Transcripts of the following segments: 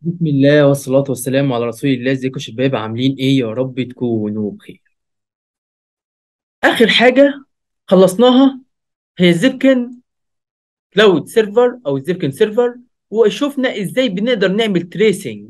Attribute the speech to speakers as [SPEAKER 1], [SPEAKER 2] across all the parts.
[SPEAKER 1] بسم الله والصلاة والسلام على رسول الله ازيكم يا شباب عاملين ايه يا رب تكونوا بخير اخر حاجة خلصناها هي الزيبكن كلاود سيرفر او الزيبكن سيرفر وشفنا ازاي بنقدر نعمل تريسنج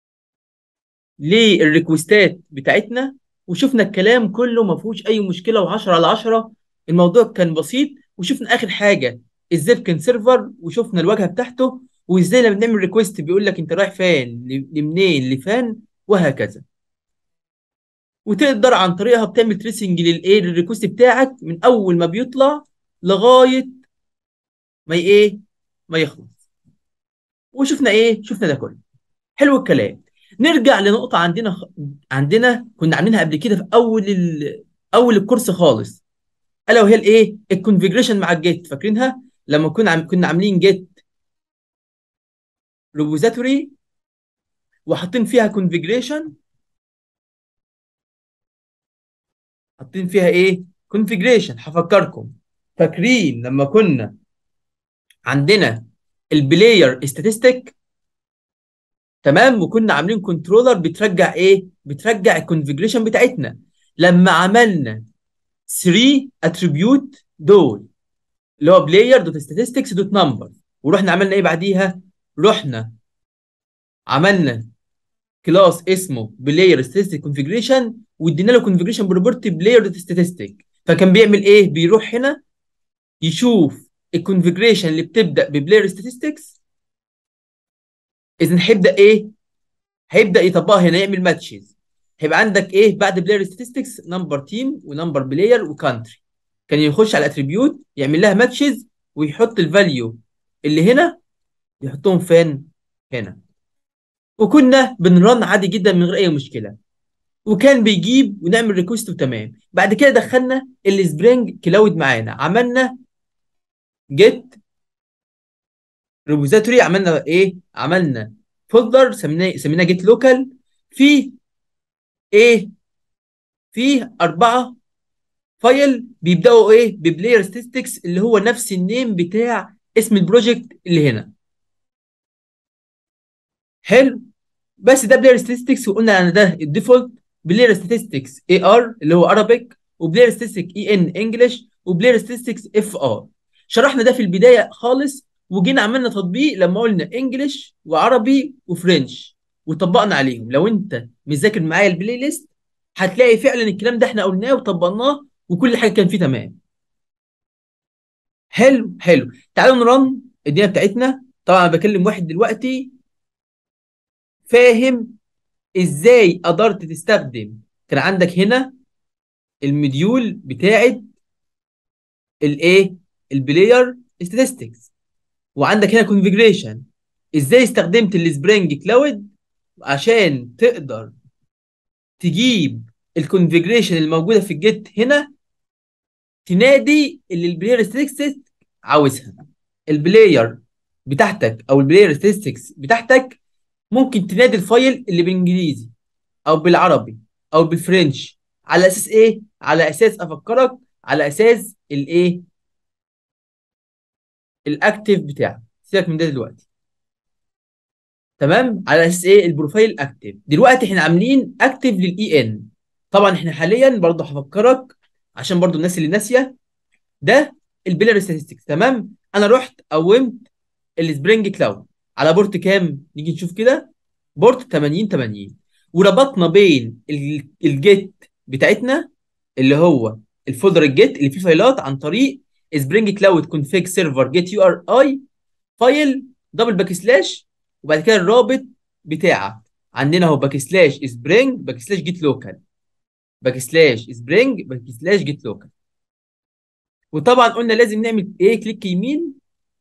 [SPEAKER 1] للريكوستات بتاعتنا وشفنا الكلام كله ما فيهوش اي مشكلة و10 على 10 الموضوع كان بسيط وشفنا اخر حاجة الزيبكن سيرفر وشفنا الواجهة بتاعته وازاي لما بنعمل ريكوست بيقول لك انت رايح فين لمنين لفين وهكذا وتقدر عن طريقها بتعمل تريسنج للايه للريكوست بتاعك من اول ما بيطلع لغايه ما ي- ايه ما يخلص وشفنا ايه شفنا ده كله حلو الكلام نرجع لنقطه عندنا خ... عندنا كنا عاملينها قبل كده في اول ال... اول الكورس خالص الا وهي الايه الكونفيجريشن مع الجيت فاكرينها لما كنا عم... كنا عاملين جيت ريبوزيتوري وحاطين فيها كونفيجريشن حاطين فيها ايه كونفيجريشن هفكركم فاكرين لما كنا عندنا البلاير ستاتستيك تمام وكنا عاملين كنترولر بترجع ايه بترجع الكونفيجريشن بتاعتنا لما عملنا 3 اتريبيوت دول اللي هو بلاير دوت statistics دوت نمبر ورحنا عملنا ايه بعديها رحنا عملنا كلاس اسمه بلاير statistic configuration وادينا له configuration property بلاير دوت statistic فكان بيعمل ايه بيروح هنا يشوف الكونفيجريشن اللي بتبدا ببلاير statistics اذا هيبدا ايه هيبدا يطبقها هنا يعمل ماتشز هيبقى عندك ايه بعد بلاير statistics نمبر تيم ونمبر بلاير وكانتري كان يخش على الاتريبيوت يعمل لها ماتشز ويحط الفاليو اللي هنا يحطهم فين هنا وكنا بنرن عادي جدا من غير اي مشكله وكان بيجيب ونعمل ريكوست وتمام بعد كده دخلنا السبرينج كلاود معانا عملنا جيت ريبوزيتوري عملنا ايه عملنا فولدر سميناه سميناه جيت لوكال في ايه في اربعه فايل بيبداوا ايه ببلاير ستاتستكس اللي هو نفس النيم بتاع اسم البروجكت اللي هنا حلو بس ده بلاير ستاتستكس وقلنا ان ده الديفولت بلاير ستاتستكس اي ار اللي هو ارابيك وبلاير ستاتستكس اي ان انجلش وبلاير ستاتستكس اف ار شرحنا ده في البدايه خالص وجينا عملنا تطبيق لما قلنا انجلش وعربي وفرنش وطبقنا عليهم لو انت مذاكر معايا البلاي ليست هتلاقي فعلا الكلام ده احنا قلناه وطبقناه وكل حاجه كان فيه تمام حلو حلو تعالوا نرن الدنيا بتاعتنا طبعا أنا بكلم واحد دلوقتي فاهم ازاي قدرت تستخدم كان عندك هنا المديول بتاعت الايه البلاير statistics وعندك هنا كونفيجريشن ازاي استخدمت السبرينج كلاود عشان تقدر تجيب الكونفيجريشن الموجوده في الجيت هنا تنادي اللي البلاير statistics عاوزها البلاير بتاعتك او البلاير statistics بتاعتك ممكن تنادي الفايل اللي بالانجليزي او بالعربي او بالفرنش على اساس ايه على اساس افكرك على اساس الايه الاكتيف بتاعك سيبك من ده دلوقتي تمام على اساس ايه البروفايل اكتيف دلوقتي احنا عاملين اكتيف للاي ان طبعا احنا حاليا برضه هفكرك عشان برضه الناس اللي ناسيه ده البيلر ستاتستكس تمام انا رحت قومت السبرينج كلاود على بورت كام نيجي نشوف كده بورت 80 80 وربطنا بين ال- الجيت بتاعتنا اللي هو الفولدر الجيت اللي فيه فايلات عن طريق سبرينج كلاود كونفيج سيرفر جيت يو ار اي فايل دبل باك سلاش وبعد كده الرابط بتاعك عندنا اهو باك سلاش سبرينج باك سلاش جيت لوكال باك سلاش سبرينج باك سلاش جيت لوكال وطبعا قلنا لازم نعمل ايه كليك يمين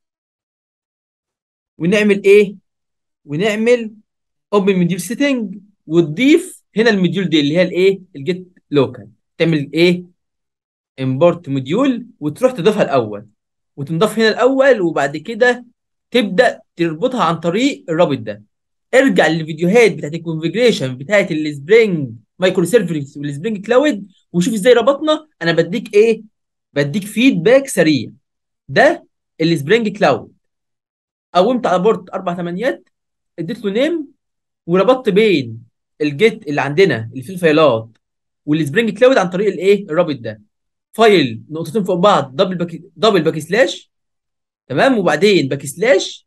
[SPEAKER 1] ونعمل ايه ونعمل اوبن مديول سيتنج وتضيف هنا المديول دي اللي هي الايه الجيت لوكال تعمل ايه امبورت موديول وتروح تضيفها الاول وتنضاف هنا الاول وبعد كده تبدا تربطها عن طريق الرابط ده ارجع للفيديوهات بتاعت الكونفجريشن بتاعت السبرينج مايكرو سيرفيس والسبرينج كلاود وشوف ازاي ربطنا انا بديك ايه بديك فيدباك سريع ده السبرينج كلاود قومت على بورت اربع ثمانيات اديت له نيم وربطت بين الجيت اللي عندنا اللي فيه الفايلات والسبرينج كلاود عن طريق الايه الرابط ده فايل نقطتين فوق بعض دبل باك دبل باك سلاش تمام وبعدين باك سلاش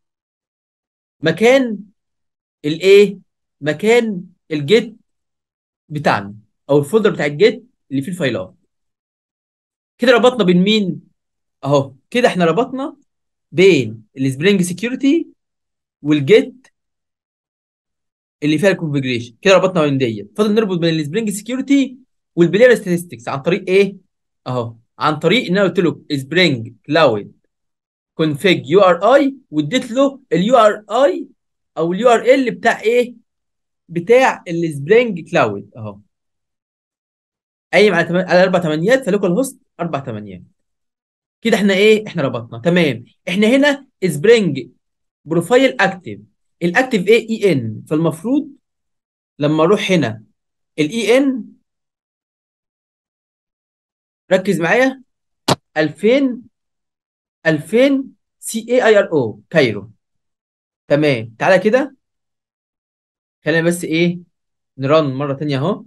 [SPEAKER 1] مكان الايه مكان الجيت بتاعنا او الفولدر بتاع الجيت اللي فيه الفايلات كده ربطنا بين مين اهو كده احنا ربطنا بين السبرينج سكيورتي والجيت اللي فيها الكونفجريشن كده ربطنا بين ديت فاضل نربط بين السبرينج سكيورتي والبلاير ستاتستكس عن طريق ايه اهو عن طريق ان انا قلت له سبرينج كلاود config يو ار اي واديت له اليو ار اي او اليو ار ال بتاع ايه بتاع السبرينج كلاود اهو قايم على تم... على اربع تمانيات فلوكال هوست اربع تمانيات كده احنا ايه احنا ربطنا تمام احنا هنا سبرينج بروفايل اكتف الاكتف ايه اي ان فالمفروض لما اروح هنا الاي ان ركز معايا 2000 2000 سي اي اي ار او كايرو تمام تعالى كده خلينا بس ايه نرن مره تانية اهو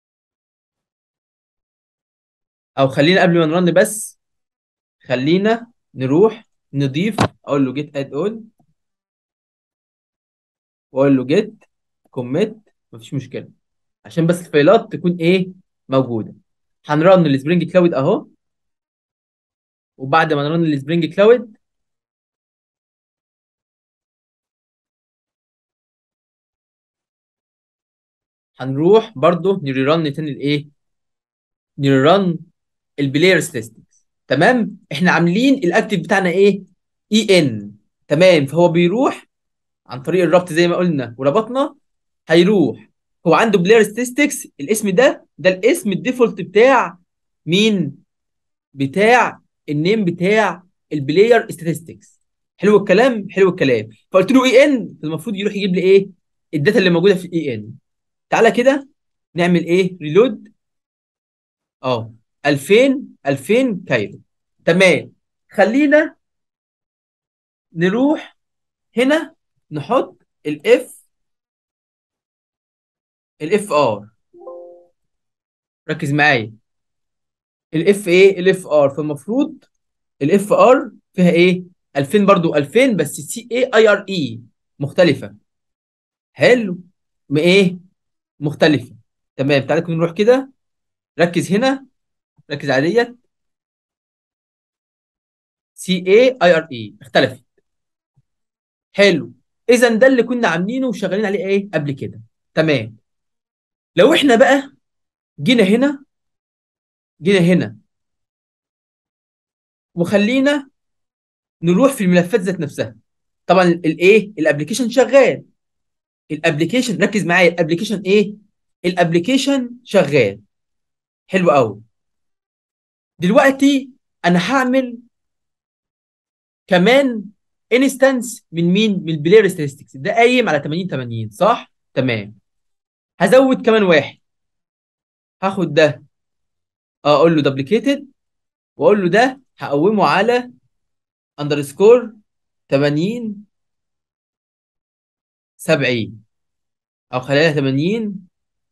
[SPEAKER 1] او خلينا قبل ما نرن بس خلينا نروح نضيف اقول له جيت اد اون واقول له جيت كوميت مفيش مشكله عشان بس الفايلات تكون ايه موجوده هنرن السبرينج كلاود اهو وبعد ما نرن السبرينج كلاود هنروح برضو نريرن تاني الايه نريرن البلاير ستاتستكس تمام احنا عاملين الاكتف بتاعنا ايه اي ان تمام فهو بيروح عن طريق الربط زي ما قلنا وربطنا هيروح هو عنده بلاير ستاتستكس الاسم ده ده الاسم الديفولت بتاع مين بتاع النيم بتاع البلاير ستاتستكس حلو الكلام حلو الكلام فقلت له اي ان المفروض يروح يجيب لي ايه الداتا اللي موجوده في الاي ان تعالى كده نعمل ايه ريلود اه 2000 2000 كايرو تمام خلينا نروح هنا نحط الاف الاف ار ركز معايا الاف ايه الاف ار فالمفروض الاف ار فيها ايه 2000 برضو 2000 بس سي اي اي ار اي مختلفه حلو م ايه مختلفه تمام تعالى كنا نروح كده ركز هنا ركز على ديت سي اي اي ار اي اختلفت حلو اذا ده اللي كنا عاملينه وشغالين عليه ايه قبل كده تمام لو احنا بقى جينا هنا جينا هنا وخلينا نروح في الملفات ذات نفسها طبعا الايه الابلكيشن شغال الابلكيشن ركز معايا الابلكيشن ايه الابلكيشن شغال حلو قوي دلوقتي انا هعمل كمان انستنس من مين من البلاير ستاتستكس ده قايم على 80 80 صح تمام هزود كمان واحد هاخد ده اقول له دبليكيتد واقول له ده هقومه على اندرسكور 80 70 او خليها 80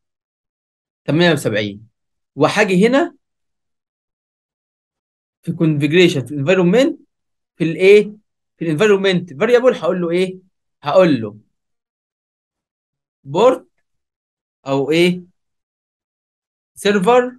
[SPEAKER 1] 78 وهاجي هنا في كونفجريشن في الانفايرمنت في الايه في الانفايرمنت فاريبل هقول له ايه هقول له بورت او ايه سيرفر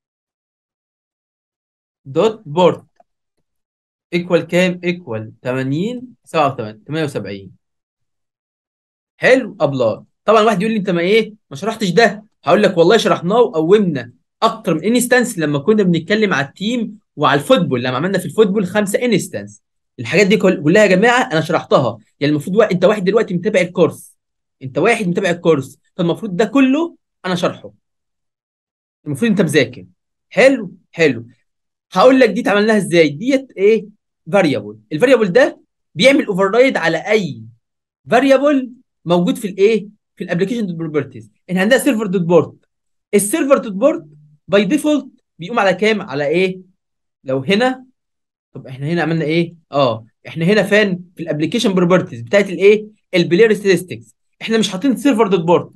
[SPEAKER 1] دوت بورت ايكوال كام ايكوال 80 87 78 حلو ابلاي طبعا واحد يقول لي انت ما ايه ما شرحتش ده هقول لك والله شرحناه وقومنا اكتر من انستنس لما كنا بنتكلم على التيم وعلى الفوتبول لما عملنا في الفوتبول خمسه انستنس الحاجات دي كلها يا جماعه انا شرحتها يعني المفروض وا... انت واحد دلوقتي متابع الكورس انت واحد متابع الكورس فالمفروض ده كله انا شرحه المفروض انت مذاكر حلو حلو هقول لك دي اتعملناها ازاي ديت ايه فاريبل الفاريبل ده بيعمل اوفر رايد على اي فاريبل موجود في الايه في الابلكيشن دوت بروبرتيز ان عندنا سيرفر دوت بورت السيرفر دوت بورت باي ديفولت بيقوم على كام على ايه لو هنا طب احنا هنا عملنا ايه اه احنا هنا فين في الابلكيشن بروبرتيز بتاعت الايه البلاير ستاتستكس احنا مش حاطين سيرفر دوت بورد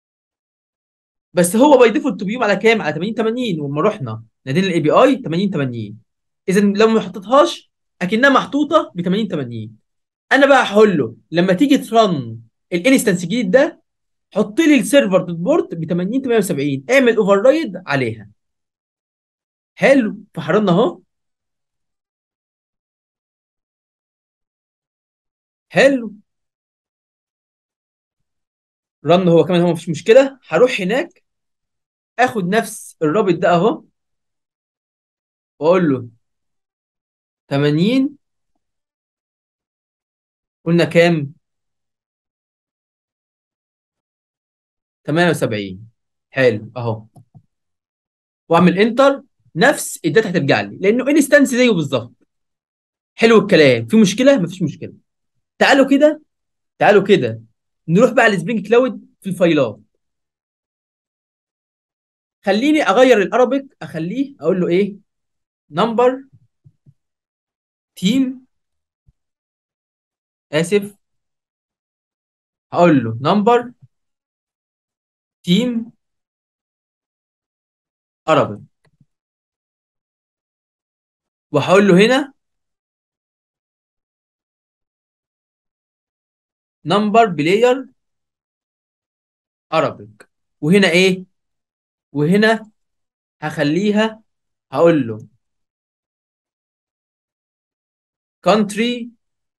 [SPEAKER 1] بس هو باي ديفولت بيقوم على كام على 80 80 وما رحنا نادينا الاي بي اي 80 80 اذا لو ما حطيتهاش اكنها محطوطه ب 80 80 انا بقى هقول له لما تيجي ترن الانستنس الجديد ده حط لي السيرفر دوت بورد ب 80 78 اعمل اوفر رايد عليها حلو فحررنا اهو حلو رن هو كمان هو مفيش مشكله هروح هناك اخد نفس الرابط ده اهو واقول له 80 قلنا كام 78 حلو اهو واعمل انتر نفس الداتا هترجع لي لانه انستنس زيه بالظبط حلو الكلام في مشكله مفيش مشكله تعالوا كده تعالوا كده نروح بقى لسبرينج كلاود في الفايلات خليني اغير الارابيك اخليه اقول له ايه نمبر تيم اسف هقول له نمبر تيم ارابيك وهقول له هنا نمبر بلاير ارابيك وهنا ايه وهنا هخليها هقول له country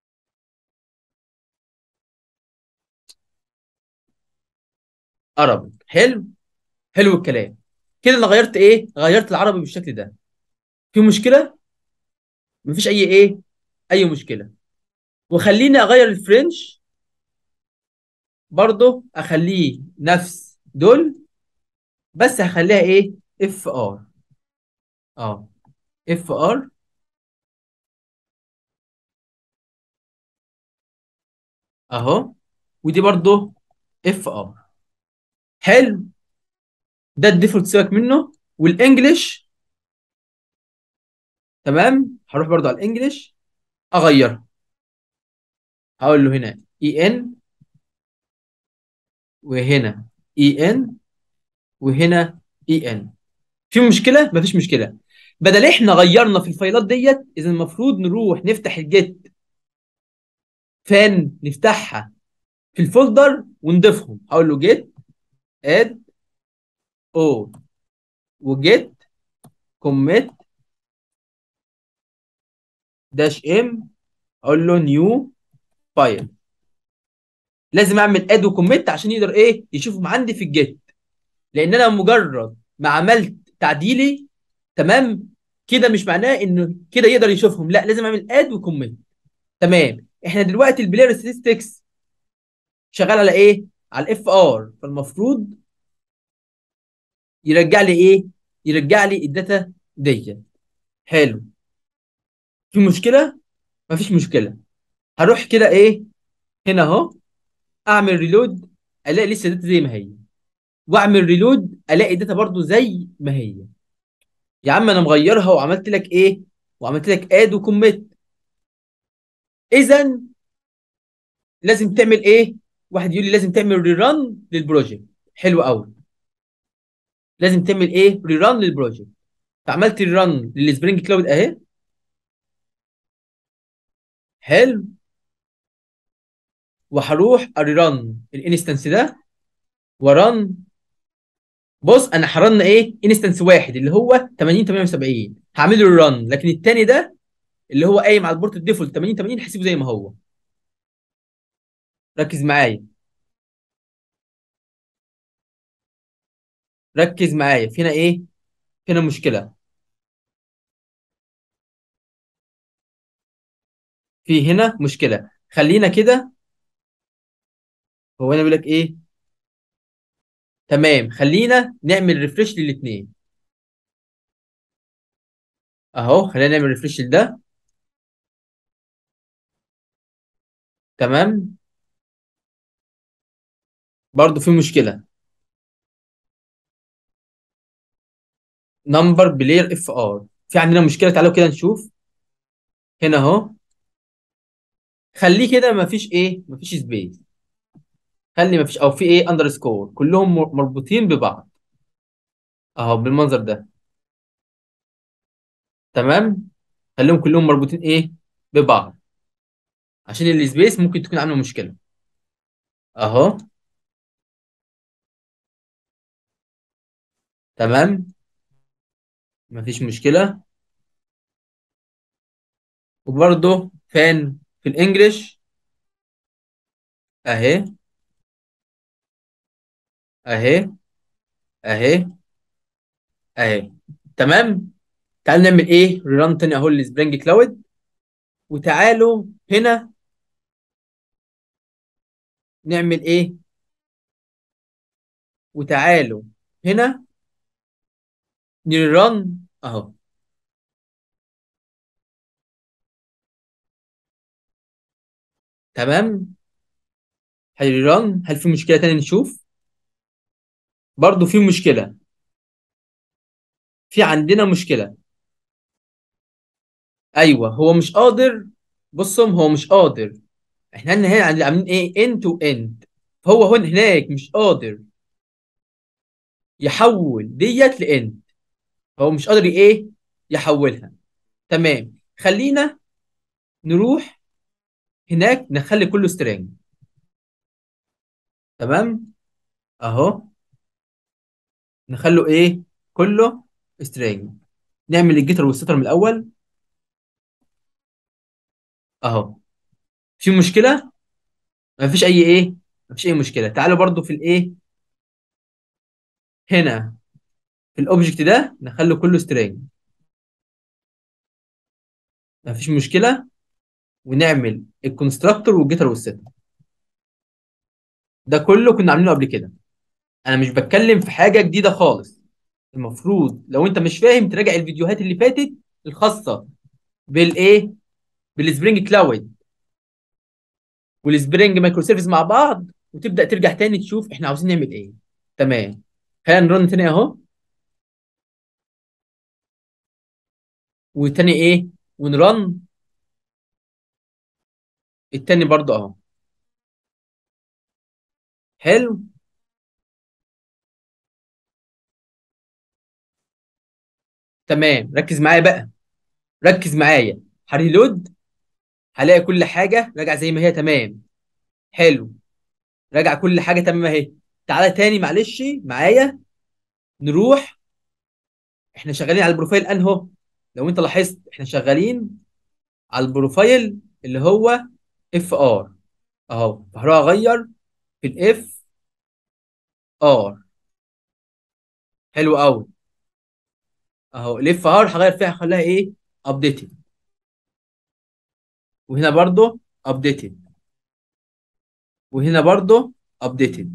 [SPEAKER 1] عربي حلو حلو الكلام كده انا غيرت ايه غيرت العربي بالشكل ده في مشكله مفيش اي ايه اي مشكله وخليني اغير الفرنش برضه اخليه نفس دول بس هخليها ايه اف ار اه اف ار اهو ودي برضه اف ار حلو ده الديفولت سيبك منه والانجليش تمام هروح برضه على الانجليش اغيرها هقول له هنا اي ان وهنا اي ان وهنا اي ان في مشكله مفيش مشكله بدل احنا غيرنا في الفايلات ديت اذا المفروض نروح نفتح الجيت فان نفتحها في الفولدر ونضيفهم هقول له جيت اد او وجيت كوميت داش ام اقول له نيو فايل لازم اعمل اد وكوميت عشان يقدر ايه يشوفهم عندي في الجيت لان انا مجرد ما عملت تعديلي تمام كده مش معناه انه كده يقدر يشوفهم لا لازم اعمل اد وكوميت تمام احنا دلوقتي البلاير ستاتستكس شغال على ايه على الاف ار فالمفروض يرجع لي ايه يرجع لي الداتا دي حلو في مشكله مفيش مشكله هروح كده ايه هنا اهو اعمل ريلود الاقي لسه الداتا زي ما هي واعمل ريلود الاقي الداتا برضو زي ما هي يا عم انا مغيرها وعملت لك ايه وعملت لك اد وكوميت اذا لازم تعمل ايه واحد يقول لي لازم تعمل ريران للبروجكت حلو قوي لازم تعمل ايه ريران للبروجكت فعملت ريران للسبرينج كلاود اهي حلو وهروح اريران الانستنس ده وران بص انا حررنا ايه انستنس واحد اللي هو 80 78 هعمل له ران لكن الثاني ده اللي هو قايم على البورت الديفولت 80 80 هسيبه زي ما هو ركز معايا ركز معايا في هنا ايه في هنا مشكله في هنا مشكله خلينا كده هو انا بيقول لك ايه تمام خلينا نعمل ريفرش للاثنين اهو خلينا نعمل ريفرش لده تمام برضو في مشكله نمبر بلاير اف ار في عندنا مشكله تعالوا كده نشوف هنا اهو خليه كده مفيش ايه مفيش سبيس خلي ما فيش او في ايه اندرسكور كلهم مر- مربوطين ببعض اهو بالمنظر ده تمام خليهم كلهم مربوطين ايه ببعض عشان السبيس ممكن تكون عنده مشكله اهو تمام مفيش مشكله وبرده فان في الانجليش اهي اهي اهي اهي تمام تعالوا نعمل ايه ريران تاني اهو للسبرينج كلاود وتعالوا هنا نعمل ايه وتعالوا هنا نرن اهو تمام هيرن هل في مشكله تاني نشوف برضو في مشكله في عندنا مشكله ايوه هو مش قادر بصهم هو مش قادر احنا هنا هنا عند- عاملين ايه end to end فهو هون هناك مش قادر يحول ديت لاند هو مش قادر ايه يحولها تمام خلينا نروح هناك نخلي كله string تمام اهو نخليه ايه كله string نعمل الجيتر والستر من الاول اهو في مشكله ما فيش اي ايه ما فيش اي مشكله تعالوا برضو في الايه هنا في الاوبجكت ده نخليه كله string ما فيش مشكله ونعمل الكونستراكتور والجيتر والستر ده كله كنا عاملينه قبل كده انا مش بتكلم في حاجه جديده خالص المفروض لو انت مش فاهم تراجع الفيديوهات اللي فاتت الخاصه بالايه بالسبرينج كلاود والسبرينج مايكرو سيرفيس مع بعض وتبدا ترجع تاني تشوف احنا عاوزين نعمل ايه تمام خلينا نرن تاني اهو والتاني ايه ونرن التاني برضو اهو حلو تمام ركز معايا بقى ركز معايا هريلود هلاقي كل حاجه راجعه زي ما هي تمام حلو راجع كل حاجه تمام اهي تعالى تاني معلش معايا نروح احنا شغالين على البروفايل انهو لو انت لاحظت احنا شغالين على البروفايل اللي هو اف ار اهو فهروح اغير في الاف ار حلو قوي اهو الاف ار هغير فيها هخليها ايه ابديتد وهنا برضو ابديتد وهنا برضو ابديتد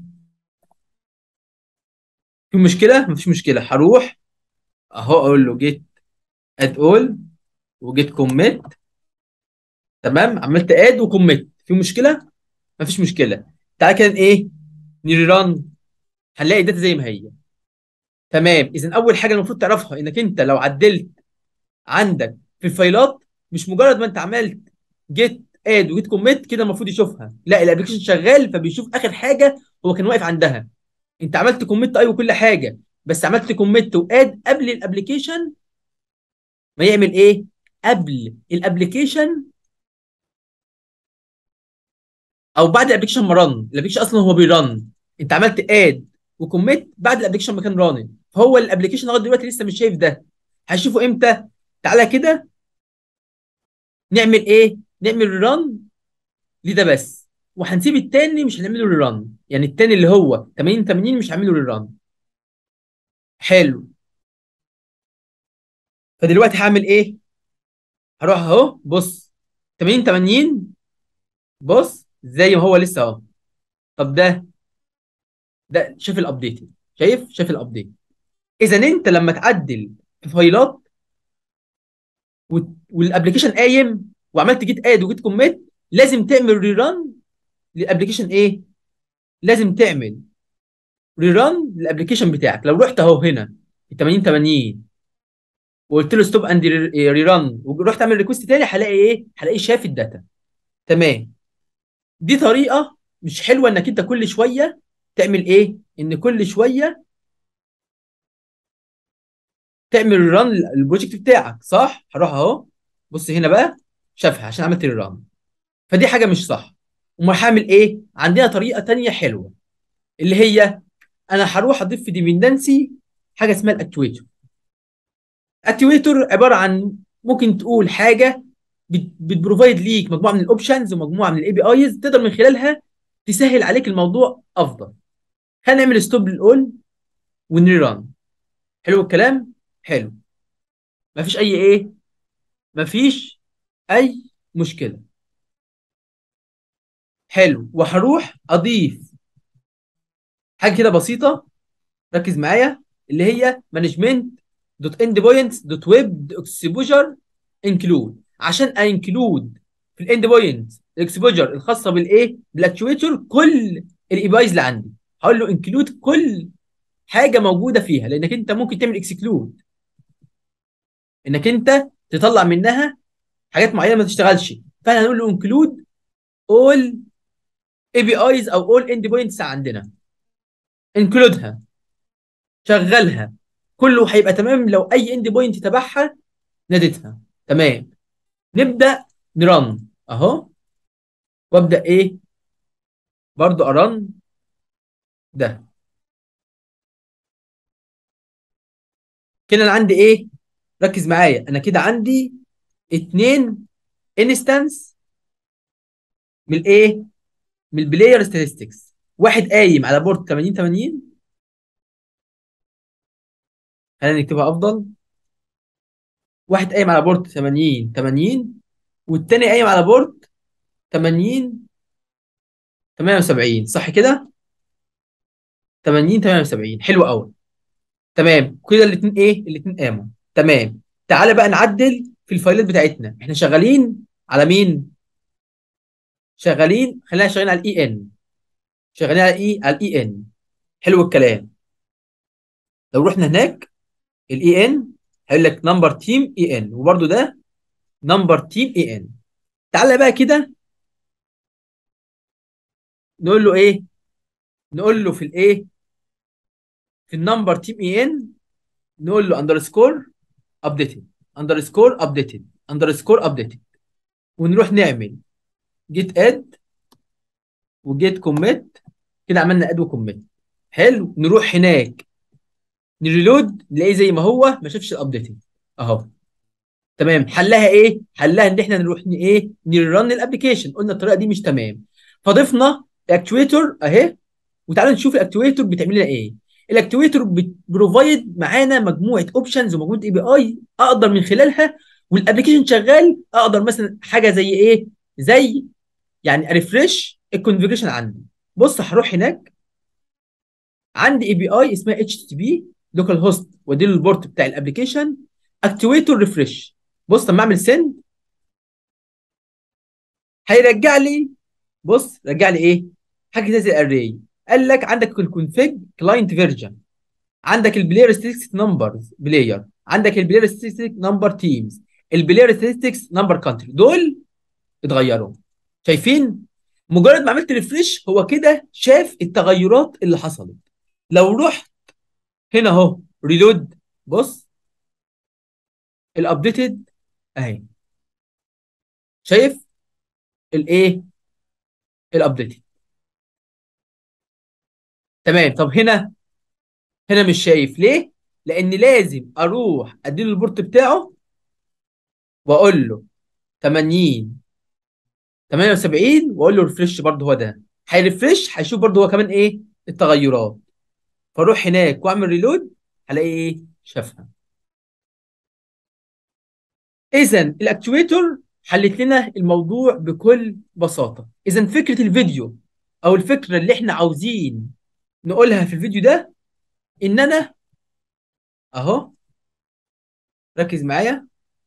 [SPEAKER 1] في مشكله مفيش مشكله هروح اهو اقول له جيت اد اول وجيت كوميت تمام عملت اد وكوميت في مشكله مفيش مشكله تعالى كده ايه نيران هنلاقي الداتا زي ما هي تمام اذا اول حاجه المفروض تعرفها انك انت لو عدلت عندك في الفايلات مش مجرد ما انت عملت جيت اد وجيت كوميت كده المفروض يشوفها لا الابلكيشن شغال فبيشوف اخر حاجه هو كان واقف عندها انت عملت كوميت ايوه كل حاجه بس عملت كوميت واد قبل الابلكيشن ما يعمل ايه قبل الابلكيشن او بعد الابلكيشن ما رن الابلكيشن اصلا هو بيرن انت عملت اد وكوميت بعد الابلكيشن ما كان رانن فهو الابلكيشن لغايه دلوقتي لسه مش شايف ده هشوفه امتى تعالى كده نعمل ايه نعمل رن لده بس وهنسيب التاني مش هنعمله ريران يعني التاني اللي هو 80 80 مش هعمله ريران حلو فدلوقتي هعمل ايه هروح اهو بص 80 80 بص زي ما هو لسه اهو طب ده ده شايف الابديت شايف شايف الابديت اذا انت لما تعدل في فايلات والابلكيشن قايم وعملت جيت اد وجيت كوميت لازم تعمل ريران للابلكيشن ايه لازم تعمل ريران للابلكيشن بتاعك لو رحت اهو هنا 80 80 وقلت له ستوب اند ريران ورحت اعمل ريكوست تاني هلاقي ايه هلاقيه شاف الداتا تمام دي طريقه مش حلوه انك انت كل شويه تعمل ايه ان كل شويه تعمل ران البروجكت بتاعك صح هروح اهو بص هنا بقى شافها عشان عملت الران فدي حاجه مش صح امال هعمل ايه عندنا طريقه تانية حلوه اللي هي انا هروح اضيف في ديبندنسي حاجه اسمها الاكتويتور اكتويتور عباره عن ممكن تقول حاجه بتبروفايد ليك مجموعه من الاوبشنز ومجموعه من الاي بي ايز تقدر من خلالها تسهل عليك الموضوع افضل خلينا نعمل ستوب للاول ونران حلو الكلام حلو مفيش اي ايه مفيش اي مشكله حلو وهروح اضيف حاجه كده بسيطه ركز معايا اللي هي مانجمنت دوت اند بوينتس دوت ويب اكسبوجر انكلود عشان انكلود في الاند بوينت الاكسبوجر الخاصه بالايه بالاكتويتور كل الاي بي ايز اللي عندي هقول له انكلود كل حاجه موجوده فيها لانك انت ممكن تعمل اكسكلود انك انت تطلع منها حاجات معينه ما تشتغلش فاحنا هنقول له انكلود اول اي بي ايز او اول اند بوينتس عندنا انكلودها شغلها كله هيبقى تمام لو اي اند بوينت تبعها نادتها تمام نبدا نرن اهو وابدا ايه برضو ارن ده كده انا عندي ايه ركز معايا انا كده عندي اتنين انستنس من الايه من البلاير ستاتستكس واحد قايم على بورد 80 80 خلينا نكتبها افضل واحد قايم على بورد 80 80 والتاني قايم على بورد 80 78 صح كده 80 78 حلو قوي تمام كده الاثنين ايه الاثنين قاموا تمام تعالى بقى نعدل في الفايلات بتاعتنا احنا شغالين على مين شغالين خلينا شغالين على الاي ان شغالين على ايه على الاي ان حلو الكلام لو رحنا هناك الاي ان هيقول لك نمبر تيم اي ان وبرده ده نمبر تيم اي ان تعالى بقى كده نقول له ايه نقول له في الايه في النمبر تيم اي ان نقول له اندرسكور ابديتد اندرسكور ابديتد اندرسكور ابديتد ونروح نعمل جيت اد وجيت كوميت كده عملنا اد وكوميت حلو نروح هناك نريلود نلاقيه زي ما هو ما شافش الابديتد اهو تمام حلها ايه حلها ان احنا نروح ن- ايه نرن الابلكيشن قلنا الطريقه دي مش تمام فضفنا اكتويتور اهي وتعالوا نشوف الاكتويتور بتعمل لنا ايه الاكتويتور بروفايد معانا مجموعه اوبشنز ومجموعه اي بي اي اقدر من خلالها والابلكيشن شغال اقدر مثلا حاجه زي ايه زي يعني اريفرش الكونفيجريشن عندي بص هروح هناك عندي اي بي اي اسمها اتش تي بي لوكال هوست وادي له البورت بتاع الابلكيشن اكتويتور ريفرش بص لما اعمل سند هيرجع لي بص رجع لي ايه حاجه زي الاري قال لك عندك الكونفيج كلاينت فيرجن عندك البلاير ستاتستكس نمبرز بلاير عندك البلاير ستاتستكس نمبر تيمز البلاير ستاتستكس نمبر كانتري دول اتغيروا شايفين مجرد ما عملت ريفرش هو كده شاف التغيرات اللي حصلت لو رحت هنا اهو ريلود بص الابديتد اهي شايف الايه الابديتد تمام طب هنا هنا مش شايف ليه لان لازم اروح اديله البورت بتاعه واقول له 80 78 واقول له ريفرش برضه هو ده هيرفرش هيشوف برضه هو كمان ايه التغيرات فاروح هناك واعمل ريلود هلاقي ايه شافها اذا الاكتويتور حلت لنا الموضوع بكل بساطه اذا فكره الفيديو او الفكره اللي احنا عاوزين نقولها في الفيديو ده ان انا اهو ركز معايا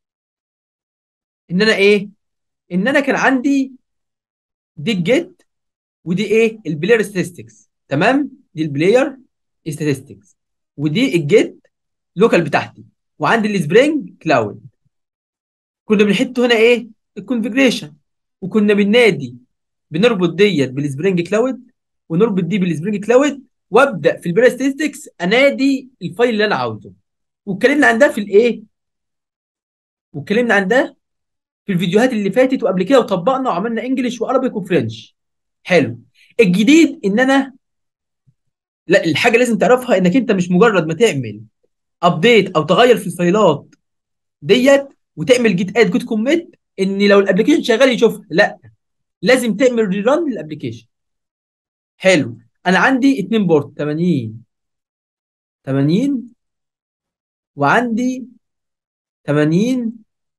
[SPEAKER 1] ان انا ايه ان انا كان عندي دي الجيت ودي ايه البلاير ستاتستكس تمام دي البلاير ستاتستكس ودي الجيت لوكال بتاعتي وعندي السبرينج كلاود كنا بنحط هنا ايه الكونفجريشن وكنا بننادي بنربط ديت بالسبرينج كلاود ونربط دي بالسبرينج كلاود وابدا في البيرا ستاتستكس انادي الفايل اللي انا عاوزه واتكلمنا عن ده في الايه واتكلمنا عن ده في الفيديوهات اللي فاتت وقبل كده وطبقنا وعملنا انجلش وعربي وفرنش حلو الجديد ان انا لا الحاجه لازم تعرفها انك انت مش مجرد ما تعمل ابديت او تغير في الفايلات ديت وتعمل جيت اد جيت كوميت ان لو الابلكيشن شغال يشوفها لا لازم تعمل ريران للابلكيشن حلو انا عندي اتنين بورت 80 80 وعندي 80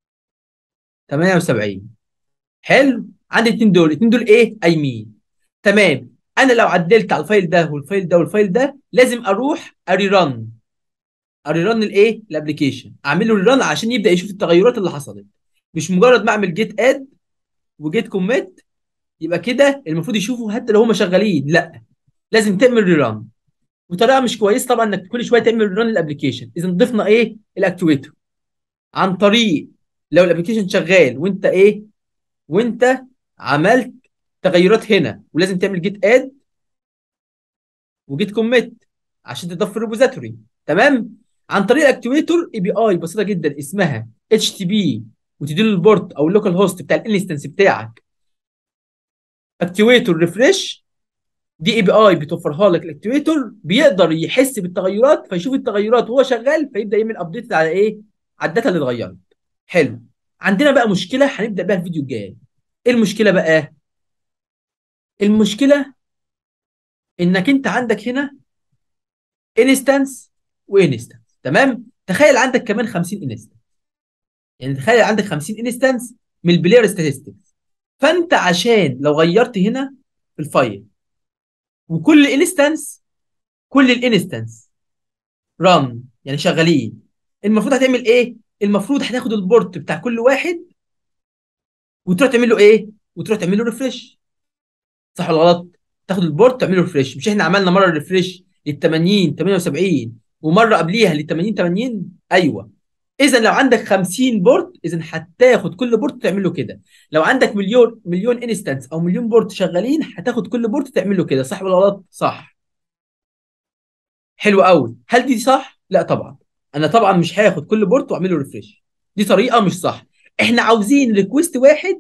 [SPEAKER 1] 78 حلو عندي اتنين دول اتنين دول ايه قايمين تمام انا لو عدلت على الفايل ده والفايل ده والفايل ده لازم اروح اريران اريران الايه الابلكيشن اعمل له ريران عشان يبدا يشوف التغيرات اللي حصلت مش مجرد ما اعمل جيت اد وجيت كوميت يبقى كده المفروض يشوفوا حتى لو هم شغالين لا لازم تعمل ريران وطريقه مش كويسه طبعا انك كل شويه تعمل ريران للابلكيشن اذا ضفنا ايه الاكتويتر عن طريق لو الابلكيشن شغال وانت ايه وانت عملت تغيرات هنا ولازم تعمل جيت اد وجيت كوميت عشان تضاف في الريبوزيتوري تمام عن طريق الاكتويتور اي بي اي بسيطه جدا اسمها اتش تي بي وتدي له البورت او اللوكال هوست بتاع الانستنس بتاعك اكتويتور ريفريش دي اي بي اي بتوفرها لك الاكتويتور بيقدر يحس بالتغيرات فيشوف التغيرات وهو شغال فيبدا يعمل ابديت على ايه على الداتا اللي اتغيرت حلو عندنا بقى مشكله هنبدا بيها الفيديو الجاي ايه المشكله بقى المشكله انك انت عندك هنا انستنس وانستنس تمام تخيل عندك كمان 50 انستنس يعني تخيل عندك 50 انستنس من البلاير ستاتستكس فانت عشان لو غيرت هنا في الفايل وكل انستنس كل الانستنس ران يعني شغالين المفروض هتعمل ايه المفروض هتاخد البورت بتاع كل واحد وتروح تعمل له ايه وتروح تعمل له ريفريش صح ولا غلط تاخد البورت تعمل له ريفريش مش احنا عملنا مره ريفريش لل 80 78 ومره قبليها لل 80 80 ايوه اذا لو عندك 50 بورت اذا هتاخد كل بورت تعمل له كده لو عندك مليون مليون انستنس او مليون بورت شغالين هتاخد كل بورت تعمل له كده صح ولا غلط صح حلو قوي هل دي صح لا طبعا انا طبعا مش هاخد كل بورت واعمل له ريفريش دي طريقه مش صح احنا عاوزين ريكوست واحد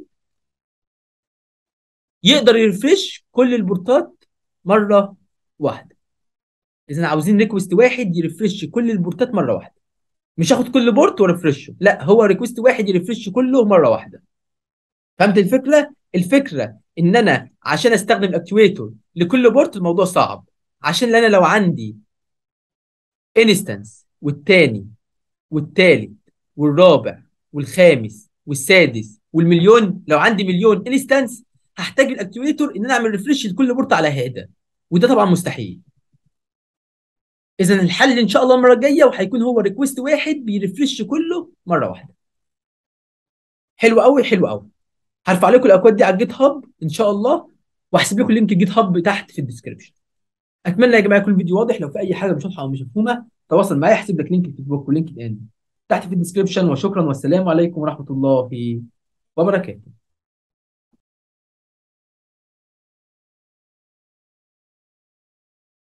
[SPEAKER 1] يقدر يرفرش كل البورتات مره واحده اذا عاوزين ريكوست واحد يرفرش كل البورتات مره واحده مش هاخد كل بورت وارفرشه لا هو ريكوست واحد يرفرش كله مره واحده فهمت الفكره الفكره ان انا عشان استخدم الاكتويتور لكل بورت الموضوع صعب عشان انا لو عندي انستنس والتاني والتالت والرابع والخامس والسادس والمليون لو عندي مليون انستنس هحتاج الاكتويتور ان انا اعمل ريفرش لكل بورت على هذا وده طبعا مستحيل اذا الحل ان شاء الله المره الجايه وهيكون هو ريكوست واحد بيرفرش كله مره واحده حلو قوي حلو قوي هرفع لكم الاكواد دي على الجيت هاب ان شاء الله وهسيب لكم لينك الجيت هاب تحت في الديسكربشن اتمنى يا جماعه يكون الفيديو واضح لو في اي حاجه مش واضحه او مش مفهومه تواصل معايا هسيب لك لينك الفيسبوك ولينك ان تحت في الديسكربشن وشكرا والسلام عليكم ورحمه الله وبركاته